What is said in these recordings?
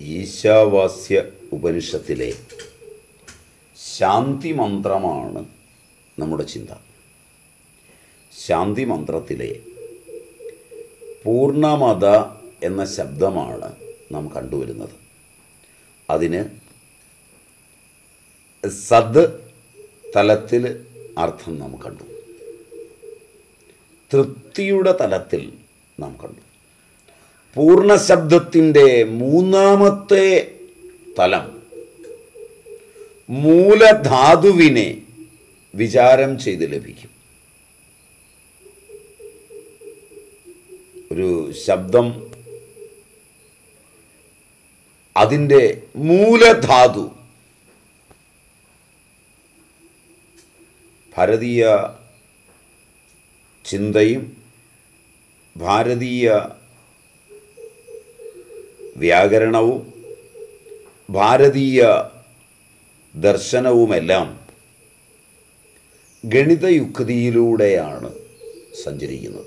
ഈശാവാസ്യ ഉപനിഷത്തിലെ ശാന്തി മന്ത്രമാണ് നമ്മുടെ ചിന്ത ശാന്തി മന്ത്രത്തിലെ പൂർണ്ണമത എന്ന ശബ്ദമാണ് നാം കണ്ടുവരുന്നത് അതിന് സദ് തലത്തിൽ അർത്ഥം നാം കണ്ടു തൃപ്തിയുടെ തലത്തിൽ നാം കണ്ടു പൂർണ്ണശബ്ദത്തിൻ്റെ മൂന്നാമത്തെ തലം മൂലധാതുവിനെ വിചാരം ചെയ്ത് ലഭിക്കും ഒരു ശബ്ദം അതിൻ്റെ മൂലധാതു ഭാരതീയ ചിന്തയും ഭാരതീയ വ്യാകരണവും ഭാരതീയ ദർശനവുമെല്ലാം ഗണിതയുക്തിയിലൂടെയാണ് സഞ്ചരിക്കുന്നത്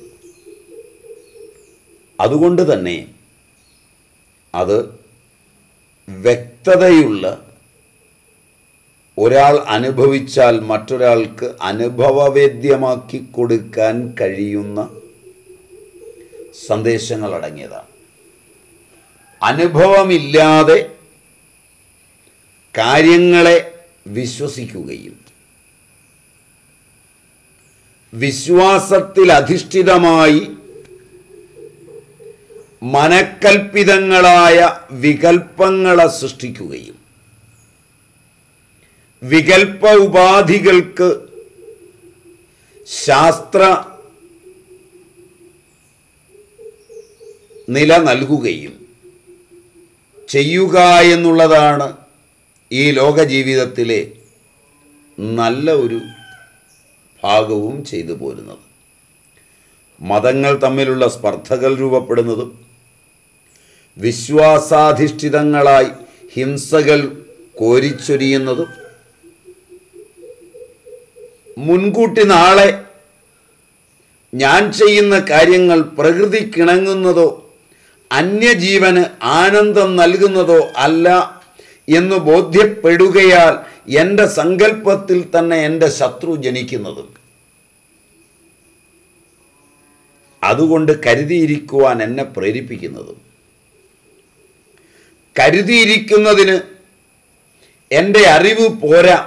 അതുകൊണ്ട് തന്നെ അത് വ്യക്തതയുള്ള ഒരാൾ അനുഭവിച്ചാൽ മറ്റൊരാൾക്ക് അനുഭവവേദ്യമാക്കി കൊടുക്കാൻ കഴിയുന്ന സന്ദേശങ്ങൾ അടങ്ങിയതാണ് അനുഭവമില്ലാതെ കാര്യങ്ങളെ വിശ്വസിക്കുകയും വിശ്വാസത്തിൽ അധിഷ്ഠിതമായി മനക്കൽപ്പിതങ്ങളായ വികൽപ്പങ്ങളെ സൃഷ്ടിക്കുകയും വികൽപ്പ ഉപാധികൾക്ക് ശാസ്ത്ര നില നൽകുകയും ചെയ്യുക എന്നുള്ളതാണ് ഈ ലോക ജീവിതത്തിലെ നല്ല ഒരു ഭാഗവും ചെയ്തു പോരുന്നത് മതങ്ങൾ തമ്മിലുള്ള സ്പർദ്ധകൾ രൂപപ്പെടുന്നതും വിശ്വാസാധിഷ്ഠിതങ്ങളായി ഹിംസകൾ കോരിച്ചൊരിയുന്നതും മുൻകൂട്ടി നാളെ ഞാൻ ചെയ്യുന്ന കാര്യങ്ങൾ പ്രകൃതിക്കിണങ്ങുന്നതോ അന്യജീവന് ആനന്ദം നൽകുന്നതോ അല്ല എന്ന് ബോധ്യപ്പെടുകയാൽ എൻ്റെ സങ്കല്പത്തിൽ തന്നെ എൻ്റെ ശത്രു ജനിക്കുന്നതും അതുകൊണ്ട് കരുതിയിരിക്കുവാൻ എന്നെ പ്രേരിപ്പിക്കുന്നതും കരുതിയിരിക്കുന്നതിന് എൻ്റെ അറിവ് പോരാ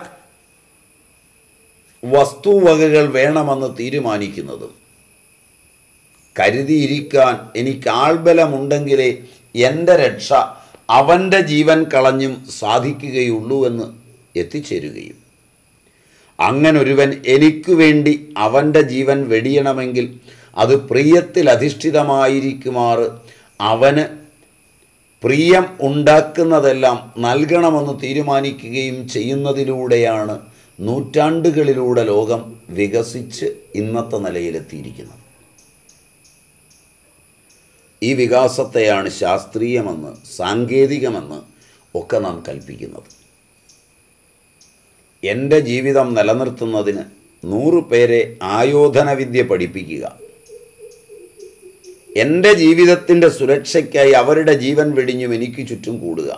വസ്തുവകകൾ വേണമെന്ന് തീരുമാനിക്കുന്നതും കരുതിയിരിക്കാൻ എനിക്ക് ആൾബലമുണ്ടെങ്കിലേ എൻ്റെ രക്ഷ അവൻ്റെ ജീവൻ കളഞ്ഞും സാധിക്കുകയുള്ളൂ എന്ന് എത്തിച്ചേരുകയും അങ്ങനൊരുവൻ എനിക്കു വേണ്ടി അവൻ്റെ ജീവൻ വെടിയണമെങ്കിൽ അത് പ്രിയത്തിൽ അധിഷ്ഠിതമായിരിക്കുമാറ് അവന് പ്രിയം ഉണ്ടാക്കുന്നതെല്ലാം നൽകണമെന്ന് തീരുമാനിക്കുകയും ചെയ്യുന്നതിലൂടെയാണ് നൂറ്റാണ്ടുകളിലൂടെ ലോകം വികസിച്ച് ഇന്നത്തെ നിലയിലെത്തിയിരിക്കുന്നത് ഈ വികാസത്തെയാണ് ശാസ്ത്രീയമെന്ന് സാങ്കേതികമെന്ന് ഒക്കെ നാം കൽപ്പിക്കുന്നത് എൻ്റെ ജീവിതം നിലനിർത്തുന്നതിന് നൂറ് പേരെ ആയോധന വിദ്യ പഠിപ്പിക്കുക എൻ്റെ ജീവിതത്തിൻ്റെ സുരക്ഷയ്ക്കായി അവരുടെ ജീവൻ വെടിഞ്ഞും എനിക്ക് ചുറ്റും കൂടുക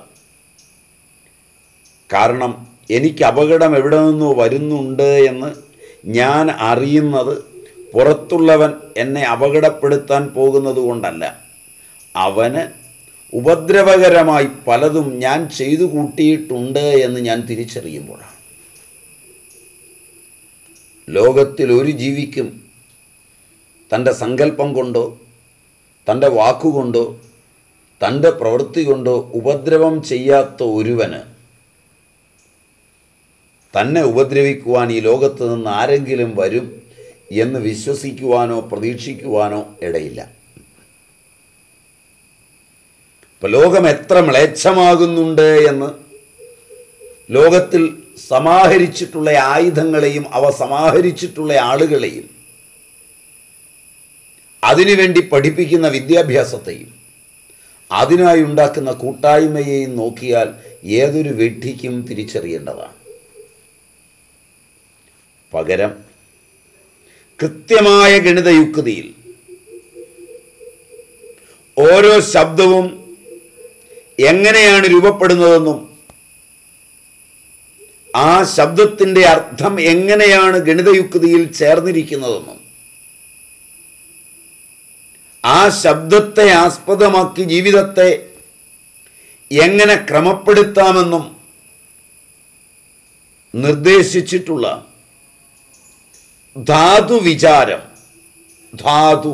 കാരണം എനിക്ക് അപകടം എവിടെ നിന്നോ വരുന്നുണ്ട് എന്ന് ഞാൻ അറിയുന്നത് പുറത്തുള്ളവൻ എന്നെ അപകടപ്പെടുത്താൻ പോകുന്നത് കൊണ്ടല്ല അവന് ഉപദ്രവകരമായി പലതും ഞാൻ ചെയ്തു കൂട്ടിയിട്ടുണ്ട് എന്ന് ഞാൻ തിരിച്ചറിയുമ്പോഴാണ് ലോകത്തിൽ ഒരു ജീവിക്കും തൻ്റെ സങ്കല്പം കൊണ്ടോ തൻ്റെ വാക്കുകൊണ്ടോ തൻ്റെ പ്രവൃത്തി കൊണ്ടോ ഉപദ്രവം ചെയ്യാത്ത ഒരുവന് തന്നെ ഉപദ്രവിക്കുവാൻ ഈ ലോകത്ത് നിന്ന് ആരെങ്കിലും വരും എന്ന് വിശ്വസിക്കുവാനോ പ്രതീക്ഷിക്കുവാനോ ഇടയില്ല ഇപ്പം ലോകം എത്ര മ്ലേച്ഛമാകുന്നുണ്ട് എന്ന് ലോകത്തിൽ സമാഹരിച്ചിട്ടുള്ള ആയുധങ്ങളെയും അവ സമാഹരിച്ചിട്ടുള്ള ആളുകളെയും അതിനുവേണ്ടി പഠിപ്പിക്കുന്ന വിദ്യാഭ്യാസത്തെയും അതിനായി ഉണ്ടാക്കുന്ന കൂട്ടായ്മയെയും നോക്കിയാൽ ഏതൊരു വെട്ടിക്കും തിരിച്ചറിയേണ്ടതാണ് പകരം കൃത്യമായ ഗണിതയുക്തിയിൽ ഓരോ ശബ്ദവും എങ്ങനെയാണ് രൂപപ്പെടുന്നതെന്നും ആ ശബ്ദത്തിൻ്റെ അർത്ഥം എങ്ങനെയാണ് ഗണിതയുക്തിയിൽ ചേർന്നിരിക്കുന്നതെന്നും ആ ശബ്ദത്തെ ആസ്പദമാക്കി ജീവിതത്തെ എങ്ങനെ ക്രമപ്പെടുത്താമെന്നും നിർദ്ദേശിച്ചിട്ടുള്ള ധാതു വിചാരം ധാതു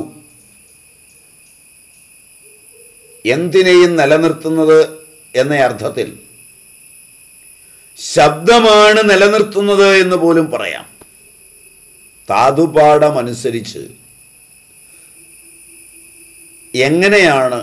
എന്തിനേയും നിലനിർത്തുന്നത് എന്ന അർത്ഥത്തിൽ ശബ്ദമാണ് നിലനിർത്തുന്നത് എന്ന് പോലും പറയാം ധാതുപാഠമനുസരിച്ച് എങ്ങനെയാണ്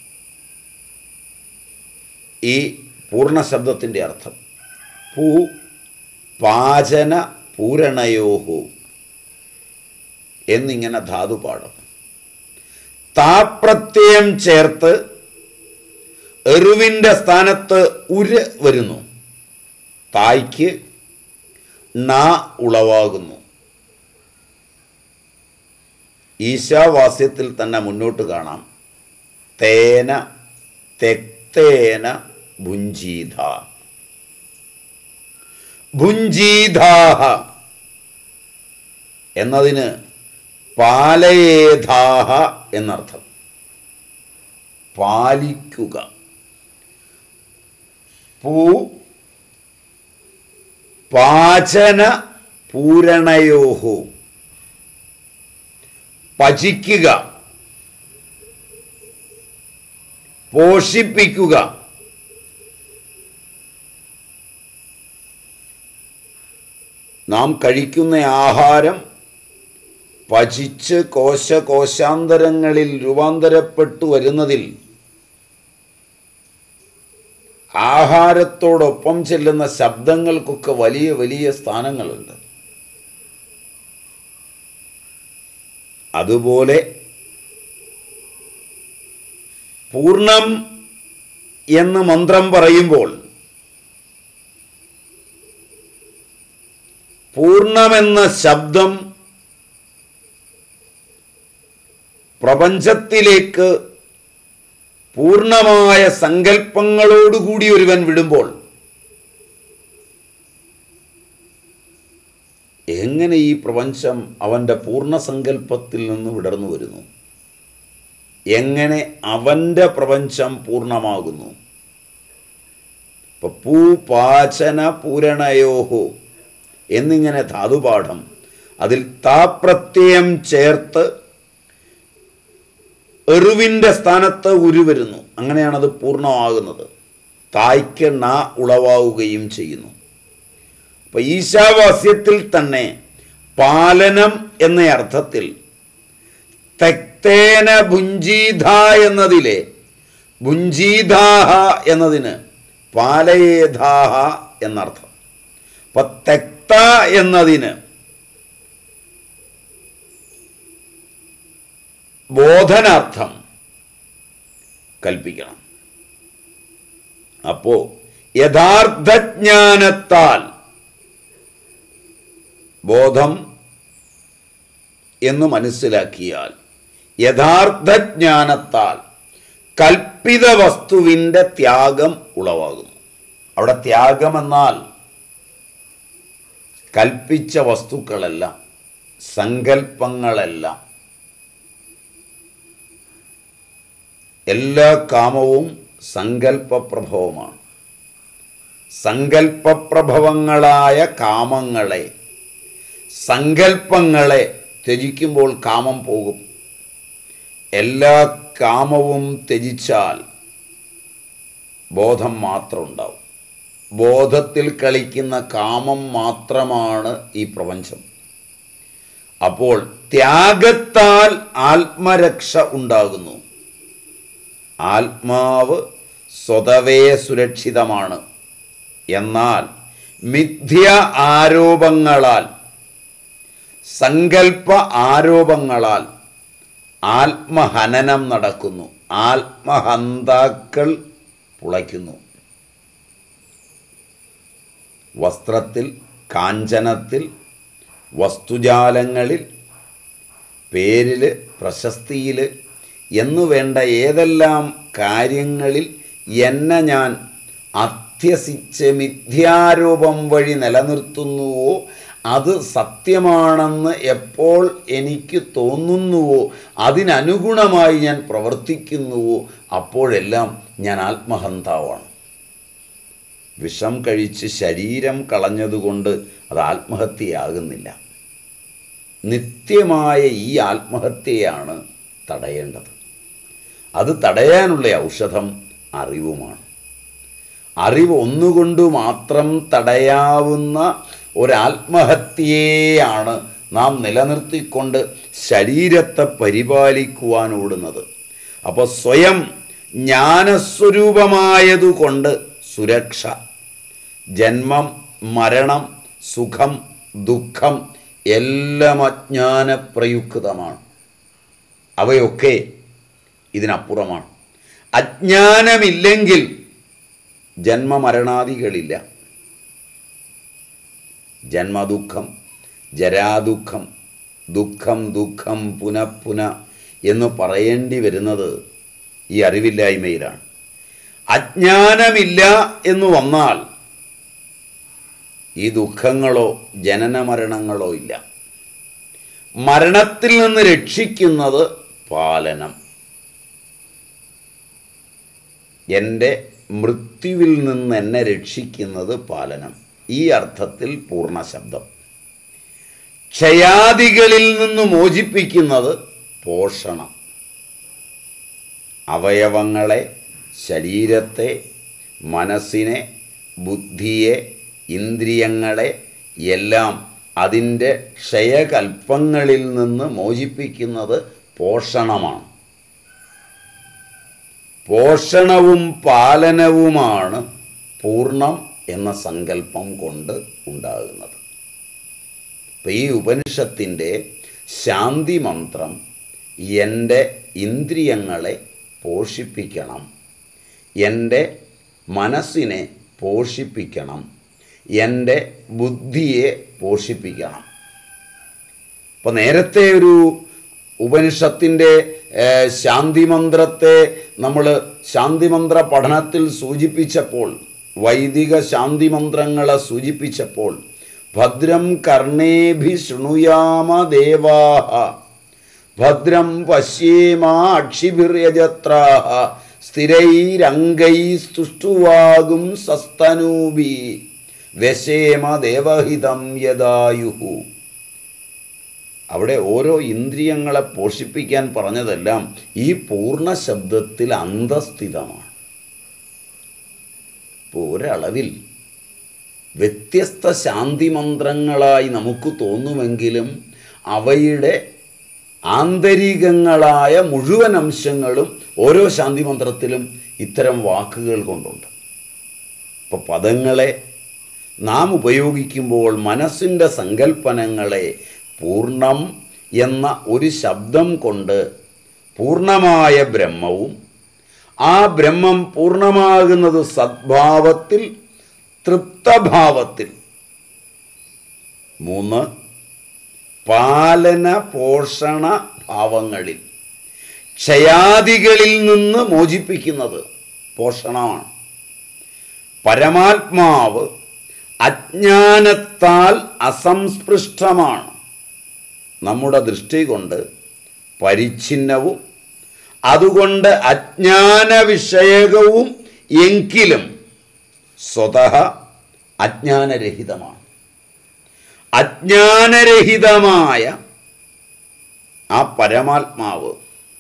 ഈ പൂർണ്ണശബ്ദത്തിൻ്റെ അർത്ഥം പൂ പാചന പൂരണയോഹു എന്നിങ്ങനെ ധാതുപാഠം താപ്രത്യയം ചേർത്ത് എറിവിൻ്റെ സ്ഥാനത്ത് ഉര് വരുന്നു തായ്ക്ക് ണ ഉളവാകുന്നു ഈശാവാസ്യത്തിൽ തന്നെ മുന്നോട്ട് കാണാം തേന തെക്തേന ഭുഞ്ചീത ഭുഞ്ചീതാഹ എന്നതിന് പാലയേധാഹ എന്നർത്ഥം പാലിക്കുക പൂ പാചന പൂരണയോഹു പചിക്കുക പോഷിപ്പിക്കുക നാം കഴിക്കുന്ന ആഹാരം പചിച്ച് കോശകോശാന്തരങ്ങളിൽ രൂപാന്തരപ്പെട്ടു വരുന്നതിൽ ആഹാരത്തോടൊപ്പം ചെല്ലുന്ന ശബ്ദങ്ങൾക്കൊക്കെ വലിയ വലിയ സ്ഥാനങ്ങളുണ്ട് അതുപോലെ പൂർണ്ണം എന്ന് മന്ത്രം പറയുമ്പോൾ പൂർണ്ണമെന്ന ശബ്ദം പ്രപഞ്ചത്തിലേക്ക് പൂർണ്ണമായ സങ്കല്പങ്ങളോടുകൂടി ഒരുവൻ വിടുമ്പോൾ എങ്ങനെ ഈ പ്രപഞ്ചം അവൻ്റെ പൂർണ്ണസങ്കല്പത്തിൽ നിന്ന് വിടർന്നു വരുന്നു എങ്ങനെ അവൻ്റെ പ്രപഞ്ചം പൂർണ്ണമാകുന്നു ഇപ്പൊ പൂ പാചന പൂരണയോഹോ എന്നിങ്ങനെ ധാതുപാഠം അതിൽ താപ്രത്യയം ചേർത്ത് എറിവിൻ്റെ സ്ഥാനത്ത് ഉരു വരുന്നു അങ്ങനെയാണത് പൂർണ്ണമാകുന്നത് തായ്ക്ക് ണ ഉളവാവുകയും ചെയ്യുന്നു അപ്പൊ ഈശാവാസ്യത്തിൽ തന്നെ പാലനം എന്ന അർത്ഥത്തിൽ തെക്തേന ഭുഞ്ചീധ എന്നതിലെ ഭുഞ്ചീധാഹ എന്നതിന് പാലയേധാഹ എന്നർത്ഥം അപ്പൊ തെക്ത എന്നതിന് ബോധനാർത്ഥം കൽപ്പിക്കണം അപ്പോ യഥാർത്ഥജ്ഞാനത്താൽ ബോധം എന്ന് മനസ്സിലാക്കിയാൽ യഥാർത്ഥജ്ഞാനത്താൽ കൽപ്പിത വസ്തുവിൻ്റെ ത്യാഗം ഉളവാകുന്നു അവിടെ ത്യാഗമെന്നാൽ കൽപ്പിച്ച വസ്തുക്കളല്ല സങ്കല്പങ്ങളെല്ലാം എല്ലാ കാമവും സങ്കല്പപ്രഭവമാണ് സങ്കല്പപ്രഭവങ്ങളായ കാമങ്ങളെ സങ്കല്പങ്ങളെ ത്യജിക്കുമ്പോൾ കാമം പോകും എല്ലാ കാമവും ത്യജിച്ചാൽ ബോധം മാത്രം ഉണ്ടാവും ബോധത്തിൽ കളിക്കുന്ന കാമം മാത്രമാണ് ഈ പ്രപഞ്ചം അപ്പോൾ ത്യാഗത്താൽ ആത്മരക്ഷ ഉണ്ടാകുന്നു ആത്മാവ് സ്വതവേ സുരക്ഷിതമാണ് എന്നാൽ മിഥ്യ ആരോപങ്ങളാൽ സങ്കല്പ ആരോപങ്ങളാൽ ആത്മഹനനം നടക്കുന്നു ആത്മഹന്താക്കൾ പുളയ്ക്കുന്നു വസ്ത്രത്തിൽ കാഞ്ചനത്തിൽ വസ്തുജാലങ്ങളിൽ പേരിൽ പ്രശസ്തിയിൽ എന്നു വേണ്ട ഏതെല്ലാം കാര്യങ്ങളിൽ എന്നെ ഞാൻ അത്യസിച്ച് മിഥ്യാരൂപം വഴി നിലനിർത്തുന്നുവോ അത് സത്യമാണെന്ന് എപ്പോൾ എനിക്ക് തോന്നുന്നുവോ അതിനനുഗുണമായി ഞാൻ പ്രവർത്തിക്കുന്നുവോ അപ്പോഴെല്ലാം ഞാൻ ആത്മഹന്താവാണ് വിഷം കഴിച്ച് ശരീരം കളഞ്ഞതുകൊണ്ട് അത് ആത്മഹത്യയാകുന്നില്ല നിത്യമായ ഈ ആത്മഹത്യയാണ് തടയേണ്ടത് അത് തടയാനുള്ള ഔഷധം അറിവുമാണ് അറിവ് ഒന്നുകൊണ്ട് മാത്രം തടയാവുന്ന ഒരാത്മഹത്യയെയാണ് നാം നിലനിർത്തിക്കൊണ്ട് ശരീരത്തെ പരിപാലിക്കുവാൻ ഓടുന്നത് അപ്പോൾ സ്വയം ജ്ഞാനസ്വരൂപമായതുകൊണ്ട് സുരക്ഷ ജന്മം മരണം സുഖം ദുഃഖം എല്ലാം അജ്ഞാനപ്രയുക്തമാണ് അവയൊക്കെ ഇതിനപ്പുറമാണ് അജ്ഞാനമില്ലെങ്കിൽ ജന്മമരണാദികളില്ല ജന്മദുഃഖം ജരാദുഃഖം ദുഃഖം ദുഃഖം പുനഃപുന എന്ന് പറയേണ്ടി വരുന്നത് ഈ അറിവില്ലായ്മയിലാണ് അജ്ഞാനമില്ല എന്ന് വന്നാൽ ഈ ദുഃഖങ്ങളോ ജനനമരണങ്ങളോ ഇല്ല മരണത്തിൽ നിന്ന് രക്ഷിക്കുന്നത് പാലനം എൻ്റെ മൃത്യുവിൽ നിന്ന് എന്നെ രക്ഷിക്കുന്നത് പാലനം ഈ അർത്ഥത്തിൽ പൂർണ്ണ ശബ്ദം ക്ഷയാദികളിൽ നിന്ന് മോചിപ്പിക്കുന്നത് പോഷണം അവയവങ്ങളെ ശരീരത്തെ മനസ്സിനെ ബുദ്ധിയെ ഇന്ദ്രിയങ്ങളെ എല്ലാം അതിൻ്റെ ക്ഷയകൽപ്പങ്ങളിൽ നിന്ന് മോചിപ്പിക്കുന്നത് പോഷണമാണ് പോഷണവും പാലനവുമാണ് പൂർണ്ണം എന്ന സങ്കല്പം കൊണ്ട് ഉണ്ടാകുന്നത് അപ്പം ഈ ഉപനിഷത്തിൻ്റെ ശാന്തി മന്ത്രം എൻ്റെ ഇന്ദ്രിയങ്ങളെ പോഷിപ്പിക്കണം എൻ്റെ മനസ്സിനെ പോഷിപ്പിക്കണം എൻ്റെ ബുദ്ധിയെ പോഷിപ്പിക്കണം അപ്പോൾ നേരത്തെ ഒരു ഉപനിഷത്തിൻ്റെ ഏഹ്, ശാന്തിമന്ത്രത്തെ നമ്മൾ ശാന്തിമന്ത്ര പഠനത്തിൽ സൂചിപ്പിച്ചപ്പോൾ വൈദിക ശാന്തിമന്ത്രങ്ങളെ സൂചിപ്പിച്ചപ്പോൾ ഭദ്രം കർണേഭി ശൃണുയാമ ദേവാഹ ഭദ്രം പശ്യേമാക്ഷിഭിർയജത്രാഹ സ്ഥിരൈരംഗൈസ്തുഷ്ടുവാകും സസ്തനൂഭി വ്യശേമ ദേവഹിതം യദായുഹു അവിടെ ഓരോ ഇന്ദ്രിയങ്ങളെ പോഷിപ്പിക്കാൻ പറഞ്ഞതെല്ലാം ഈ പൂർണ്ണ ശബ്ദത്തിൽ അന്തസ്ഥിതമാണ് ഇപ്പോൾ ഒരളവിൽ വ്യത്യസ്ത ശാന്തി മന്ത്രങ്ങളായി നമുക്ക് തോന്നുമെങ്കിലും അവയുടെ ആന്തരികങ്ങളായ മുഴുവൻ അംശങ്ങളും ഓരോ ശാന്തി മന്ത്രത്തിലും ഇത്തരം വാക്കുകൾ കൊണ്ടുണ്ട് ഇപ്പോൾ പദങ്ങളെ നാം ഉപയോഗിക്കുമ്പോൾ മനസ്സിൻ്റെ സങ്കല്പനങ്ങളെ പൂർണ്ണം എന്ന ഒരു ശബ്ദം കൊണ്ട് പൂർണ്ണമായ ബ്രഹ്മവും ആ ബ്രഹ്മം പൂർണ്ണമാകുന്നത് സദ്ഭാവത്തിൽ തൃപ്തഭാവത്തിൽ മൂന്ന് പാലന പോഷണ ഭാവങ്ങളിൽ ക്ഷയാദികളിൽ നിന്ന് മോചിപ്പിക്കുന്നത് പോഷണമാണ് പരമാത്മാവ് അജ്ഞാനത്താൽ അസംസ്പൃഷ്ടമാണ് നമ്മുടെ ദൃഷ്ടി കൊണ്ട് പരിച്ഛിന്നവും അതുകൊണ്ട് അജ്ഞാന വിഷയകവും എങ്കിലും സ്വതः അജ്ഞാനരഹിതമാണ് അജ്ഞാനരഹിതമായ ആ പരമാത്മാവ്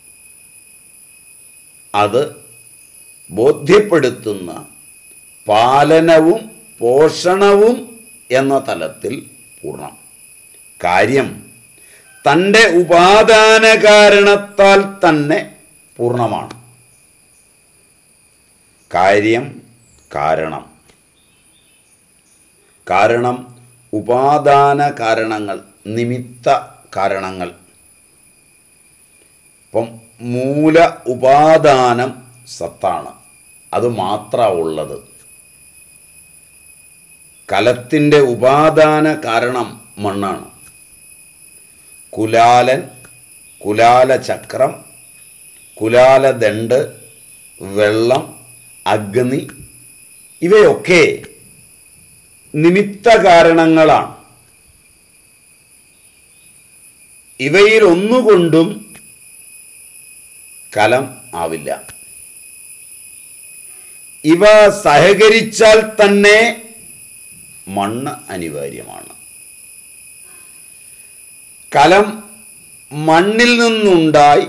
അത് ബോധ്യപ്പെടുത്തുന്ന പാലനവും പോഷണവും എന്ന തലത്തിൽ പൂർണ്ണം കാര്യം തൻ്റെ ഉപാദാന കാരണത്താൽ തന്നെ പൂർണ്ണമാണ് കാര്യം കാരണം കാരണം ഉപാദാന കാരണങ്ങൾ നിമിത്ത കാരണങ്ങൾ ഇപ്പം മൂല ഉപാദാനം സത്താണ് അത് മാത്രമാണ് ഉള്ളത് കലത്തിൻ്റെ ഉപാദാന കാരണം മണ്ണാണ് കുലാലൻ കുലാലചക്രം കുലാലദണ്ട് വെള്ളം അഗ്നി ഇവയൊക്കെ നിമിത്ത കാരണങ്ങളാണ് ഇവയിൽ ഒന്നുകൊണ്ടും കലം ആവില്ല ഇവ സഹകരിച്ചാൽ തന്നെ മണ്ണ് അനിവാര്യമാണ് കലം മണ്ണിൽ നിന്നുണ്ടായി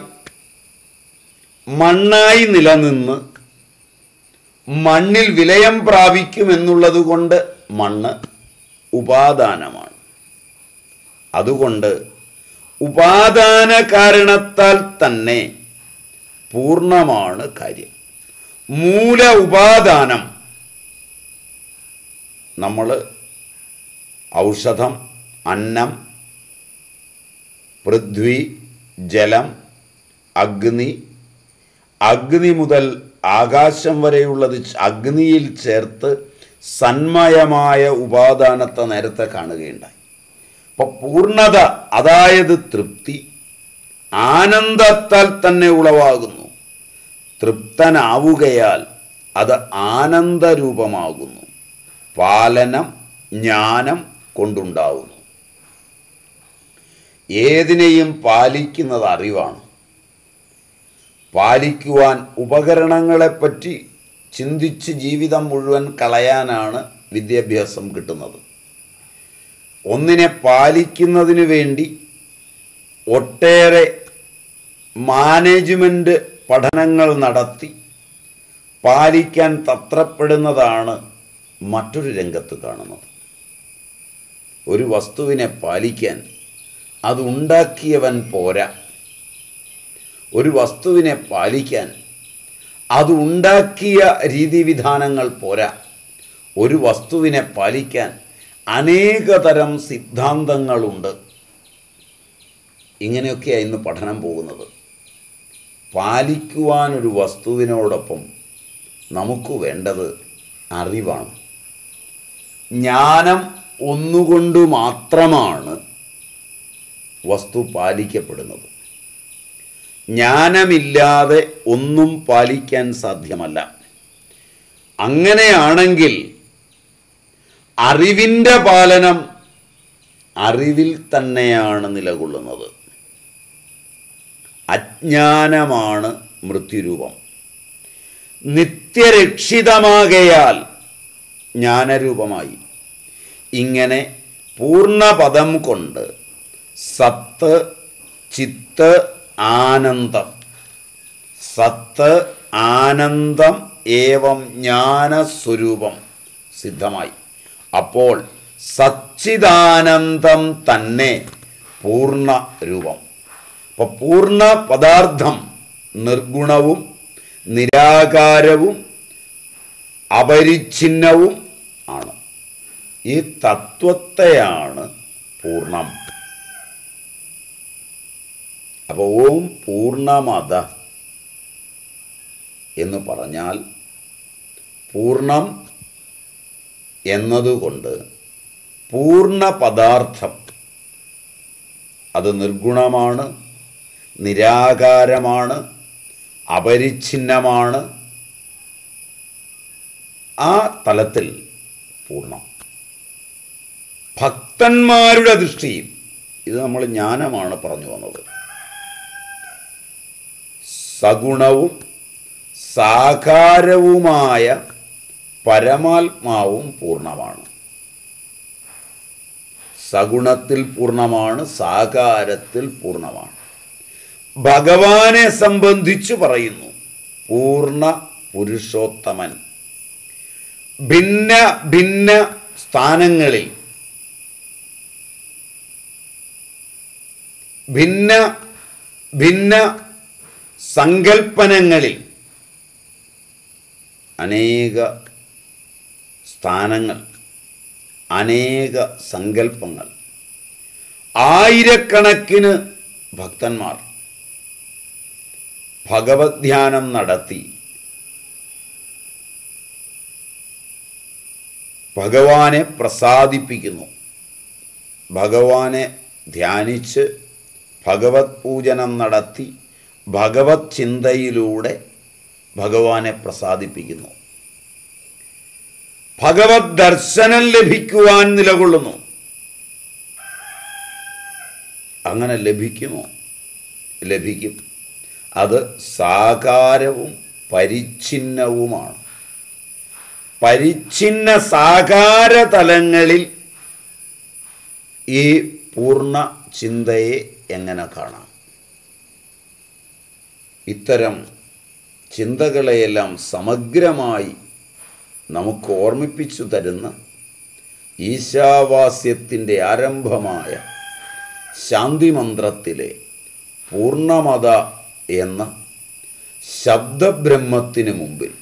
മണ്ണായി നിലനിന്ന് മണ്ണിൽ വിലയം പ്രാപിക്കുമെന്നുള്ളത് കൊണ്ട് മണ്ണ് ഉപാദാനമാണ് അതുകൊണ്ട് ഉപാദാന കാരണത്താൽ തന്നെ പൂർണ്ണമാണ് കാര്യം മൂല ഉപാദാനം നമ്മൾ ഔഷധം അന്നം പൃഥ്വി ജലം അഗ്നി അഗ്നി മുതൽ ആകാശം വരെയുള്ളത് ച- അഗ്നിയിൽ ചേർത്ത് സന്മയമായ ഉപാദാനത്തെ നേരത്തെ കാണുകയുണ്ടായി അപ്പൊ പൂർണ്ണത അതായത് തൃപ്തി ആനന്ദത്താൽ തന്നെ ഉളവാകുന്നു തൃപ്തനാവുകയാൽ അത് ആനന്ദരൂപമാകുന്നു പാലനം ജ്ഞാനം കൊണ്ടുണ്ടാവുന്നു ഏതിനെയും പാലിക്കുന്നത് അറിവാണ് പാലിക്കുവാൻ ഉപകരണങ്ങളെപ്പറ്റി ചിന്തിച്ച് ജീവിതം മുഴുവൻ കളയാനാണ് വിദ്യാഭ്യാസം കിട്ടുന്നത് ഒന്നിനെ പാലിക്കുന്നതിന് വേണ്ടി ഒട്ടേറെ മാനേജ്മെൻ്റ് പഠനങ്ങൾ നടത്തി പാലിക്കാൻ തത്രപ്പെടുന്നതാണ് മറ്റൊരു രംഗത്ത് കാണുന്നത് ഒരു വസ്തുവിനെ പാലിക്കാൻ അത് ഉണ്ടാക്കിയവൻ പോരാ ഒരു വസ്തുവിനെ പാലിക്കാൻ അത് ഉണ്ടാക്കിയ രീതിവിധാനങ്ങൾ പോരാ ഒരു വസ്തുവിനെ പാലിക്കാൻ അനേകതരം സിദ്ധാന്തങ്ങളുണ്ട് ഇങ്ങനെയൊക്കെയാണ് ഇന്ന് പഠനം പോകുന്നത് പാലിക്കുവാൻ ഒരു വസ്തുവിനോടൊപ്പം നമുക്ക് വേണ്ടത് അറിവാണ് ജ്ഞാനം ഒന്നുകൊണ്ട് മാത്രമാണ് വസ്തു പാലിക്കപ്പെടുന്നത് ജ്ഞാനമില്ലാതെ ഒന്നും പാലിക്കാൻ സാധ്യമല്ല അങ്ങനെയാണെങ്കിൽ അറിവിൻ്റെ പാലനം അറിവിൽ തന്നെയാണ് നിലകൊള്ളുന്നത് അജ്ഞാനമാണ് മൃത്യുരൂപം നിത്യരക്ഷിതമാകയാൽ ജ്ഞാനരൂപമായി ഇങ്ങനെ പൂർണ്ണപദം കൊണ്ട് സത്ത് ചിത്ത് ആനന്ദം സത്ത് ആനന്ദം ഏവം ജ്ഞാനസ്വരൂപം സിദ്ധമായി അപ്പോൾ സച്ചിദാനന്ദം തന്നെ പൂർണ്ണ രൂപം അപ്പോൾ പൂർണ്ണ പദാർത്ഥം നിർഗുണവും നിരാകാരവും അപരിച്ഛിന്നവും ആണ് ഈ തത്വത്തെയാണ് പൂർണ്ണം അപ്പോൾ ഓം പൂർണ്ണമത എന്ന് പറഞ്ഞാൽ പൂർണ്ണം എന്നതുകൊണ്ട് പൂർണ്ണ പദാർത്ഥം അത് നിർഗുണമാണ് നിരാകാരമാണ് അപരിച്ഛിന്നമാണ് ആ തലത്തിൽ പൂർണ്ണം ഭക്തന്മാരുടെ ദൃഷ്ടിയിൽ ഇത് നമ്മൾ ജ്ഞാനമാണ് പറഞ്ഞു വന്നത് സഗുണവും സാകാരവുമായ പരമാത്മാവും പൂർണ്ണമാണ് സഗുണത്തിൽ പൂർണ്ണമാണ് സാകാരത്തിൽ പൂർണ്ണമാണ് ഭഗവാനെ സംബന്ധിച്ച് പറയുന്നു പൂർണ്ണ പുരുഷോത്തമൻ ഭിന്ന ഭിന്ന സ്ഥാനങ്ങളിൽ ഭിന്ന ഭിന്ന സങ്കൽപ്പനങ്ങളിൽ അനേക സ്ഥാനങ്ങൾ അനേക സങ്കല്പങ്ങൾ ആയിരക്കണക്കിന് ഭക്തന്മാർ ഭഗവത് ധ്യാനം നടത്തി ഭഗവാനെ പ്രസാദിപ്പിക്കുന്നു ഭഗവാനെ ധ്യാനിച്ച് ഭഗവത് പൂജനം നടത്തി ഭഗവത് ചിന്തയിലൂടെ ഭഗവാനെ പ്രസാദിപ്പിക്കുന്നു ഭഗവത് ദർശനം ലഭിക്കുവാൻ നിലകൊള്ളുന്നു അങ്ങനെ ലഭിക്കുമോ ലഭിക്കും അത് സാകാരവും പരിച്ഛിന്നവുമാണ് പരിച്ഛിന്ന സാകാര തലങ്ങളിൽ ഈ പൂർണ്ണ ചിന്തയെ എങ്ങനെ കാണാം ഇത്തരം ചിന്തകളെയെല്ലാം സമഗ്രമായി നമുക്ക് ഓർമ്മിപ്പിച്ചു തരുന്ന ഈശാവാസ്യത്തിൻ്റെ ആരംഭമായ ശാന്തിമന്ത്രത്തിലെ പൂർണ്ണമത എന്ന ശബ്ദബ്രഹ്മത്തിന് മുമ്പിൽ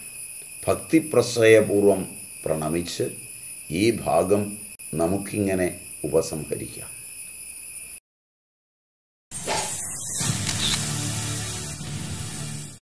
ഭക്തിപ്രശ്രയപൂർവം പ്രണമിച്ച് ഈ ഭാഗം നമുക്കിങ്ങനെ ഉപസംഹരിക്കാം